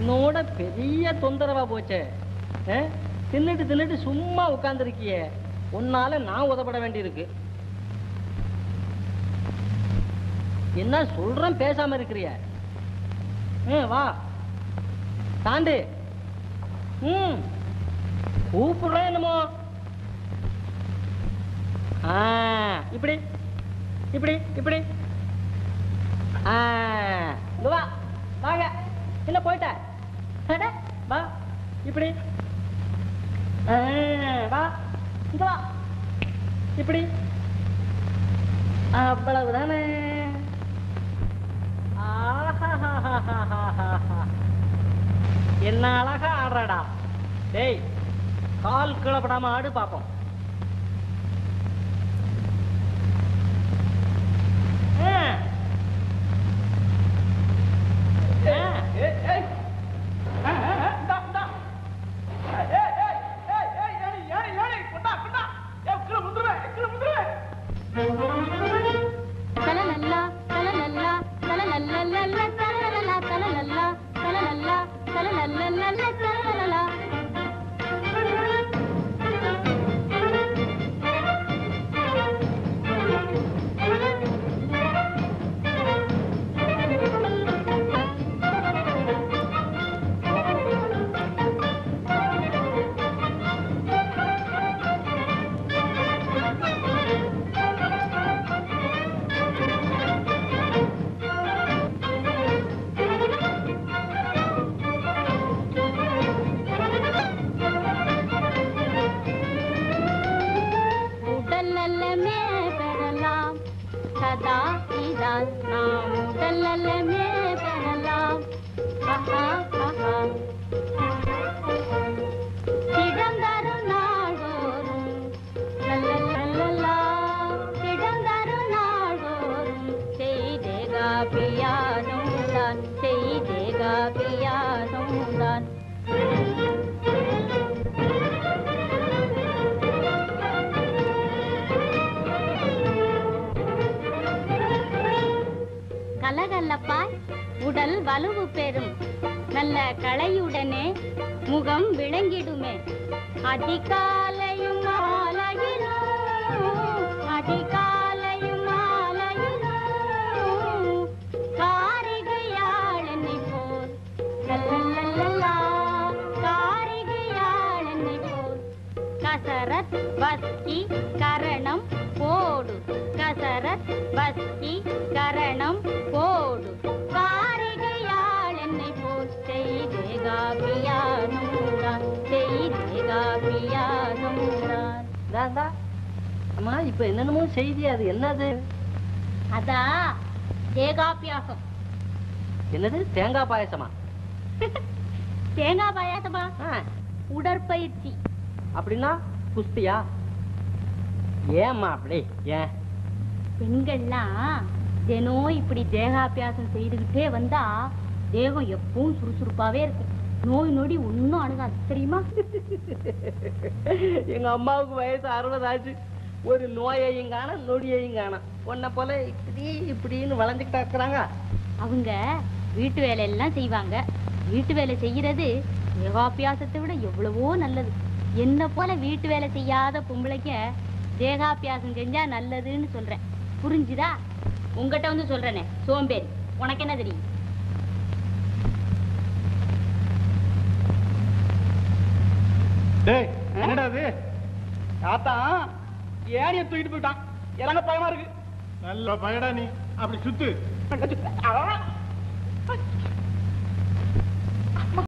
என்னோட பெரிய தொந்தரவா போச்சே ஆ? தின்னுட்டு தின்னுட்டு சும்மா உட்கார்ந்துருக்கியே உன்னால நான் உதப்பட வேண்டியிருக்கு என்ன சொல்றேன் பேசாம இருக்கிறிய ம் வா தாண்டு ம் கூப்பிடுறேன் என்னமோ ஆ இப்படி இப்படி இப்படி ஆ இங்க வா வாங்க என்ன போயிட்ட அட, வா இப்படி ஆ, வா இங்க வா இப்படி அவ்வளவுதானே ஆஹாஹாஹாஹாஹா. என்ன அழகா ஆடுறடா டேய் கால் கீழப்படாம ஆடு பாப்போம் ஆ. ஆ. தலலல்லா தலலல்லா தலலல்லல்லல்ல தலலல்லா தலலல்லா தலலல்லா தலலல்லல்லல்ல தலலல்லா உடல் நலமே பெறலாம் சதா இதால் நாம் உடல் நலமே பெறலாம் ஆஹா ஆஹா திடந்தரும் நாள்தோறும் லல்லல்லல்லா, திடந்தரும் நாள்தோறும் செய்தேகா பியானும் தான் செய்தேகா பியானும் தான் கலகலப்பாய் உடல் வலுவு பெறும் நல்ல களையுடனே முகம் விளங்கிடுமே அதிகாலையும் மாலையிலும் அதிகாலையும் மாலையிலும் காரிகையாளனை போல் லல்லல்லல்லா, காரிகையாளனை போல் கசரத் வஸ்கி கரணம் போடு கசரத் வஸ்கி கரணம் போடு காரிகையாள் என்னை போல் செய்தே காபியானுடான் செய்தே காபியானுடான் இந்தாண்டா. அம்மா இப்ப என்னென்னமோ செய்தி அது என்னது அதா தேகாபியாசம் என்னது தேங்காய் பாயசமா தேங்காய் பாயாசமா ஆ, உடற்பயிற்சி அப்படின்னா குஸ்தியா ஏம்மா அப்படி ஏன் பெண்கள்லாம் தினம் இப்படி தேகாபியாசம் செய்துக்கிட்டே வந்தா தேகம் எப்பவும் சுறுசுறுப்பாவே இருக்கும் நோய் நொடி ஒன்னும் அணுகாது தெரியுமா எங்க அம்மாவுக்கு வயசு அறுபது ஆச்சு ஒரு நோயையும் காண நொடியையும் காணோம் உன்னை போல இப்படி இப்படின்னு வளைஞ்சுக்கிட்டா இருக்கிறாங்க அவங்க வீட்டு வேலையெல்லாம் செய்வாங்க வீட்டு வேலை செய்யறது தேகாபியாசத்தை விட எவ்வளவோ நல்லது என்ன போல வீட்டு வேலை செய்யாத பொம்பளைக்க தேகாபியாசம் செஞ்சா நல்லதுன்னு சொல்றேன் புரிஞ்சுதா உங்ககிட்ட வந்து சொல்றேனே சோம்பேறி உனக்கு என்ன தெரியும் டேய் என்னடா இது ஆத்தான் ஏனிய தூக்கிட்டு போயிட்டான் இறங்க பயமா இருக்கு நல்ல பயடா நீ அப்படி சுத்து